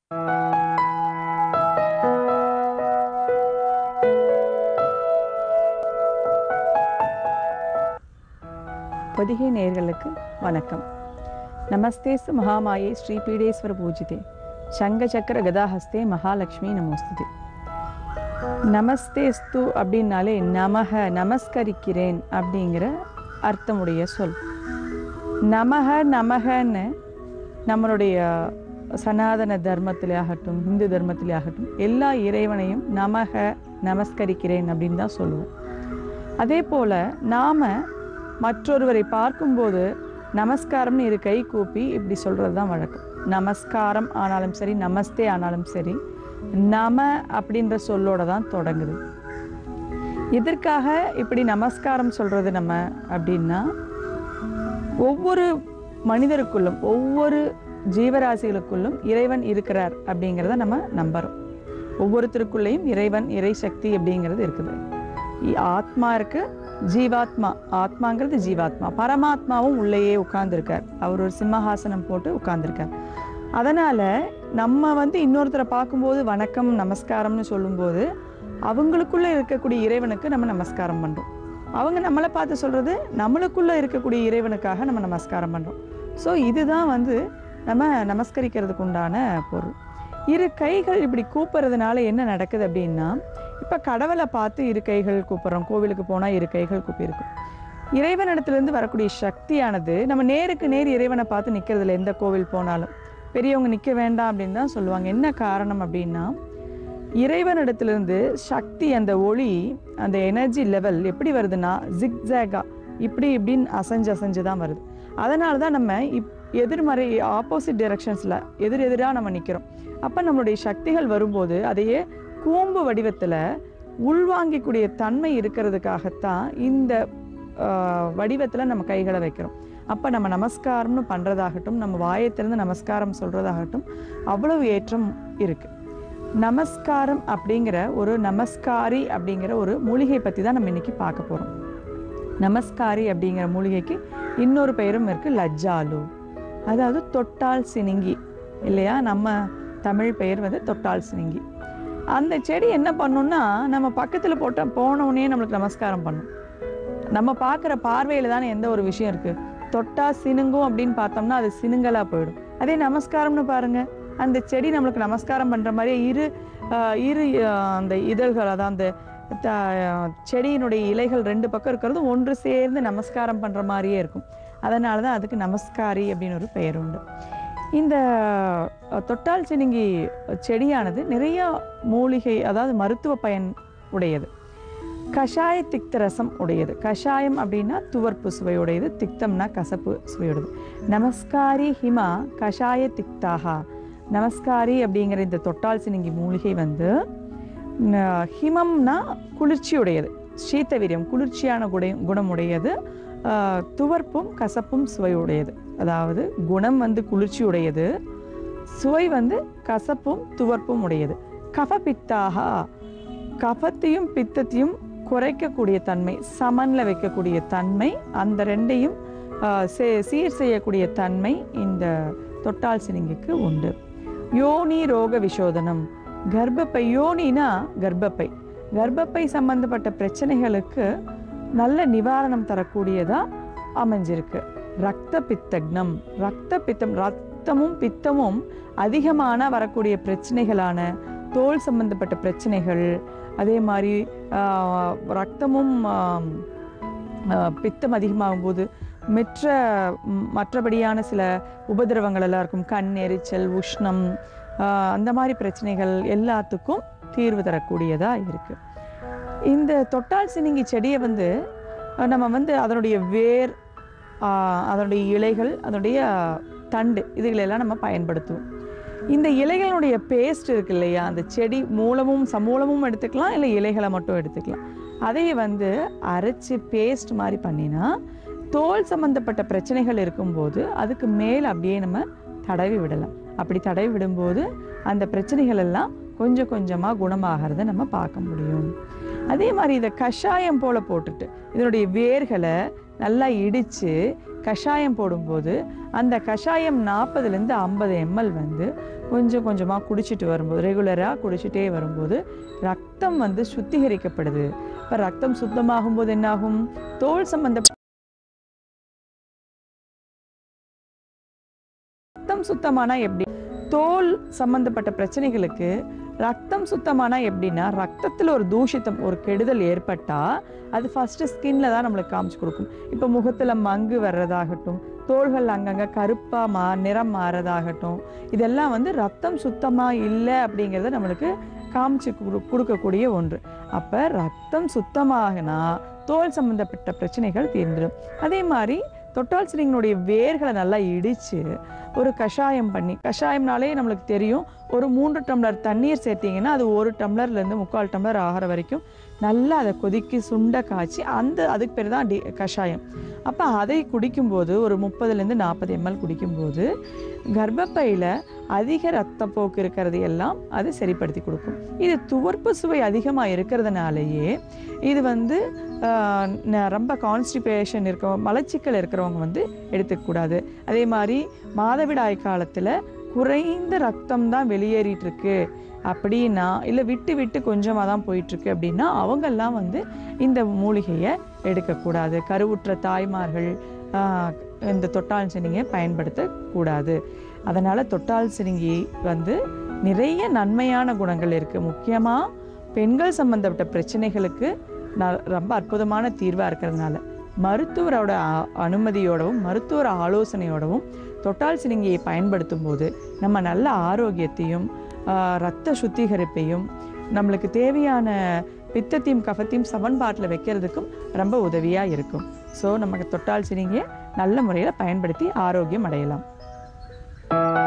பொதிகை நேயர்களுக்கு வணக்கம் நமஸ்தேஸ்து மகாமாயே ஸ்ரீ பீடேஸ்வர பூஜிதே சங்க சக்கர கதாஹஸ்தே மகாலட்சுமி நமோஸ்துதே நமஸ்தேஸ்து அப்படின்னாலே நமக நமஸ்கரிக்கிறேன் அப்படிங்கிற அர்த்தமுடைய சொல் நமக நமகன்னு நம்மளுடைய சனாதன தர்மத்திலே ஆகட்டும் இந்து தர்மத்திலே ஆகட்டும் எல்லா இறைவனையும் நமக நமஸ்கரிக்கிறேன் அப்படின்னு தான் சொல்லுவோம் அதே போல நாம மற்றொருவரை பார்க்கும்போது நமஸ்காரம்னு இரு கை கூப்பி இப்படி சொல்றது தான் வழக்கம் நமஸ்காரம் ஆனாலும் சரி நமஸ்தே ஆனாலும் சரி நம அப்படின்ற சொல்லோட தான் தொடங்குது எதற்காக இப்படி நமஸ்காரம் சொல்றது நம்ம அப்படின்னா ஒவ்வொரு மனிதருக்குள்ளும் ஒவ்வொரு ஜீவராசிகளுக்குள்ளும் இறைவன் இருக்கிறார் அப்படிங்கிறத நம்ம நம்புறோம் ஒவ்வொருத்தருக்குள்ளேயும் இறைவன் இறை சக்தி அப்படிங்கிறது இருக்குது இ- ஆத்மா இருக்கு ஜீவாத்மா ஆத்மாங்கிறது ஜீவாத்மா பரமாத்மாவும் உள்ளேயே உட்கார்ந்துருக்கார் அவர் ஒரு சிம்மஹாசனம் போட்டு உட்கார்ந்துருக்கார் அதனால நம்ம வந்து இன்னொருத்தரை பார்க்கும்போது வணக்கம் நமஸ்காரம்னு சொல்லும்போது அவங்களுக்குள்ள இருக்கக்கூடிய இறைவனுக்கு நம்ம நமஸ்காரம் பண்றோம் அவங்க நம்மளை பார்த்து சொல்றது நம்மளுக்குள்ள இருக்கக்கூடிய இறைவனுக்காக நம்ம நமஸ்காரம் பண்றோம் ஸோ இதுதான் வந்து நம்ம நமஸ்கரிக்கிறதுக்கு உண்டான பொருள் இரு கைகள் இப்படி கூப்பிடுறதுனால என்ன நடக்குது அப்படின்னா இப்போ கடவுளை பார்த்து இரு கைகள் கூப்பிடுறோம் கோவிலுக்கு போனால் இரு கைகள் கூப்பியிருக்கும் இறைவனிடத்திலிருந்து வரக்கூடிய சக்தியானது நம்ம நேருக்கு நேர் இறைவனை பார்த்து நிற்கிறதுல எந்த கோவில் போனாலும் பெரியவங்க நிற்க வேண்டாம் அப்படின்னு தான் சொல்லுவாங்க என்ன காரணம் அப்படின்னா இறைவனிடத்திலிருந்து சக்தி அந்த ஒளி அந்த எனர்ஜி லெவல் எப்படி வருதுன்னா ஜிக்ஸாகா இப்படி இப்படின்னு அசைஞ்சு அசைஞ்சு தான் வருது அதனால தான் நம்ம இப் எதிர்மறை ஆப்போசிட் டைரக்ஷன்ஸில் எதிர் எதிராக நம்ம நிற்கிறோம் அப்போ நம்மளுடைய சக்திகள் வரும்போது அதையே கூம்பு வடிவத்தில் உள்வாங்கிக்கூடிய தன்மை இருக்கிறதுக்காகத்தான் இந்த வடிவத்தில் நம்ம கைகளை வைக்கிறோம் அப்போ நம்ம நமஸ்காரம்னு பண்ணுறதாகட்டும் நம்ம வாயை திறந்து நமஸ்காரம் சொல்கிறதாகட்டும் அவ்வளவு ஏற்றம் இருக்கு நமஸ்காரம் அப்படிங்கிற ஒரு நமஸ்காரி அப்படிங்கிற ஒரு மூலிகை பற்றி தான் நம்ம இன்னைக்கு பார்க்க போகிறோம் நமஸ்காரி அப்படிங்கிற மூலிகைக்கு இன்னொரு பெயரும் இருக்கு லஜ்ஜாலு அதாவது தொட்டால் சினிங்கி இல்லையா நம்ம தமிழ் பெயர் வந்து தொட்டால் சினிங்கி அந்த செடி என்ன பண்ணும்னா நம்ம பக்கத்தில் போட்ட போன உடனே நம்மளுக்கு நமஸ்காரம் பண்ணும் நம்ம பார்க்குற பார்வையில் தானே எந்த ஒரு விஷயம் இருக்கு தொட்டா சினுங்கும் அப்படின்னு பார்த்தோம்னா அது சினுங்கலா போயிடும் அதே நமஸ்காரம்னு பாருங்க அந்த செடி நம்மளுக்கு நமஸ்காரம் பண்ற மாதிரியே இரு ஆஹ் இரு ஆஹ் அந்த இதழ்கள் அதான் அந்த த- செடியினுடைய இலைகள் ரெண்டு பக்கம் இருக்கிறது ஒன்று சேர்ந்து நமஸ்காரம் பண்ற மாதிரியே இருக்கும் அதனால தான் அதுக்கு நமஸ்காரி அப்படின்னு ஒரு பெயர் உண்டு இந்த அஹ், தொட்டால் சினுங்கி செடியானது நிறைய மூலிகை அதாவது மருத்துவ பயன் உடையது கஷாய திக்த ரசம் உடையது கஷாயம் அப்படின்னா துவர்ப்பு சுவையுடையது திக்தம்னா கசப்பு சுவையுடையது நமஸ்காரி ஹிமா கஷாய திக்தாகா நமஸ்காரி அப்படிங்கிற இந்த தொட்டால் சினுங்கி மூலிகை வந்து ந- ஹிமம்னா குளிர்ச்சியுடையது சீத்தவீரியம் குளிர்ச்சியான குடை குணமுடையது ஆஹ், துவர்ப்பும் கசப்பும் சுவையுடையது அதாவது குணம் வந்து குளிர்ச்சியுடையது சுவை வந்து கசப்பும் துவர்ப்பும் உடையது கஃபபித்தாகா கஃபத்தையும் பித்தத்தையும் குறைக்கக்கூடிய தன்மை சமன்ல வைக்கக்கூடிய தன்மை அந்த ரெண்டையும் ஆஹ், சே- சீர் செய்யக்கூடிய தன்மை இந்த தொட்டால் சினிங்கிக்கு உண்டு யோனி ரோக விஷோதனம் கர்ப்பப்பை யோனினா கர்ப்பப்பை கர்ப்பப்பை சம்பந்தப்பட்ட பிரச்சனைகளுக்கு நல்ல நிவாரணம் தரக்கூடியதா அமைஞ்சிருக்கு ரத்த பித்தக்னம் ரத்த பித்தம் ரத்தமும் பித்தமும் அதிகமான வரக்கூடிய பிரச்சனைகளான தோல் சம்பந்தப்பட்ட பிரச்சனைகள் அதே மாதிரி ஆஹ், ரத்தமும் ஆம், ஆஹ், பித்தம் அதிகமாகும் போது மற்ற ம், மற்றபடியான சில உபதிரவங்கள் எல்லாம் இருக்கும் கண் எரிச்சல் உஷ்ணம் ஆஹ், அந்த மாதிரி பிரச்சனைகள் எல்லாத்துக்கும் தீர்வு தரக்கூடியதா இருக்கு இந்த தொட்டால் சினிங்கி செடியை வந்து அஹ், நம்ம வந்து அதனுடைய வேர் ஆஹ், அதனுடைய இலைகள் அதனுடைய தண்டு இதுகளெல்லாம் நம்ம பயன்படுத்துவோம் இந்த இலைகளுடைய பேஸ்ட் இருக்கு இல்லையா அந்த செடி மூலமும் சமூலமும் எடுத்துக்கலாம் இல்லை இலைகளை மட்டும் எடுத்துக்கலாம் அதை வந்து அரைச்சு பேஸ்ட் மாதிரி பண்ணினா தோல் சம்பந்தப்பட்ட பிரச்சனைகள் இருக்கும்போது அதுக்கு மேல் அப்படியே நம்ம தடவி விடலாம் அப்படி தடவி விடும்போது அந்த பிரச்சனைகள் எல்லாம் கொஞ்சம் கொஞ்சமாக குணமாகிறத நம்ம பார்க்க முடியும் அதே மாதிரி இதை கஷாயம் போல போட்டுட்டு இதனுடைய வேர்களை நல்லா இடித்து கஷாயம் போடும்போது அந்த கஷாயம் நாற்பதுலேருந்து ஐம்பது எம்எல் வந்து கொஞ்சம் கொஞ்சமாக குடிச்சிட்டு வரும்போது ரெகுலராக குடிச்சிட்டே வரும்போது ரத்தம் வந்து சுத்திகரிக்கப்படுது இப்போ ரத்தம் சுத்தமாகும்போது என்னாகும் தோல் சம்பந்த ரத்தம் சுத்தமானா எப்படி தோல் சம்பந்தப்பட்ட பிரச்சனைகளுக்கு ரத்தம் சுத்தமானா எப்படின்னா ரத்தத்தில் ஒரு தூஷித்தம் ஒரு கெடுதல் ஏற்பட்டா அது ஃபஸ்ட்டு ஸ்கின்ல தான் நம்மளுக்கு காமிச்சு கொடுக்கும் இப்போ முகத்தில் மங்கு வர்றதாகட்டும் தோள்கள் அங்கங்கே கருப்பாக மா நிறம் மாறதாகட்டும் இதெல்லாம் வந்து ரத்தம் சுத்தமாக இல்லை அப்படிங்கிறத நம்மளுக்கு காமிச்சு கொடு கொடுக்கக்கூடிய ஒன்று அப்போ ரத்தம் சுத்தமாகனா தோல் சம்பந்தப்பட்ட பிரச்சனைகள் தீர்ந்துடும் அதே மாதிரி தொட்டால் சிலிங்கனுடைய வேர்களை நல்லா இடித்து ஒரு கஷாயம் பண்ணி கஷாயம்னாலே நம்மளுக்கு தெரியும் ஒரு மூன்று டம்ளர் தண்ணீர் சேர்த்தீங்கன்னா அது ஒரு டம்ளர்லேருந்து முக்கால் டம்ளர் ஆகிற வரைக்கும் நல்லா அதை கொதிக்கி சுண்ட காய்ச்சி அந்த அதுக்கு பேர் தான் டி கஷாயம் அப்போ அதை குடிக்கும்போது ஒரு முப்பதுலேருந்து நாற்பது எம்எல் குடிக்கும்போது கர்ப்பப்பையில் அதிக ரத்தப்போக்கு இருக்கிறது எல்லாம் அது சரிப்படுத்தி கொடுக்கும் இது துவர்ப்பு சுவை அதிகமாக இருக்கிறதுனாலயே இது வந்து ஆஹ், ந- ரொம்ப கான்ஸ்டிபேஷன் இருக்க மலச்சிக்கல் இருக்கிறவங்க வந்து எடுத்துக்கக்கூடாது அதே மாதிரி மாதவிடாய் காலத்தில் குறைந்த ரத்தம் தான் வெளியேறிட்டு இருக்கு அப்படின்னா இல்லை விட்டு விட்டு கொஞ்சமாக தான் போயிட்டுருக்கு அப்படின்னா அவங்கெல்லாம் வந்து இந்த மூலிகையை எடுக்கக்கூடாது கருவுற்ற தாய்மார்கள் ஆஹ், இந்த தொட்டால் சினிங்கை பயன்படுத்தக்கூடாது அதனால் தொட்டால் சினிங்கி வந்து நிறைய நன்மையான குணங்கள் இருக்குது முக்கியமாக பெண்கள் சம்பந்தப்பட்ட பிரச்சனைகளுக்கு ந- ரொம்ப அற்புதமான தீர்வாக இருக்கிறதுனால மருத்துவரோட அ- அனுமதியோடவும் மருத்துவர் ஆலோசனையோடவும் தொட்டால் சினிங்கியை பயன்படுத்தும் போது நம்ம நல்ல ஆரோக்கியத்தையும் ஆஹ், ரத்த சுத்திகரிப்பையும் நம்மளுக்கு தேவையான பித்தத்தையும் கஃபத்தையும் சமன்பாட்டில் வைக்கிறதுக்கும் ரொம்ப உதவியாக இருக்கும் ஸோ நமக்கு தொட்டால் சினிங்கியை நல்ல முறையில் பயன்படுத்தி ஆரோக்கியம் அடையலாம்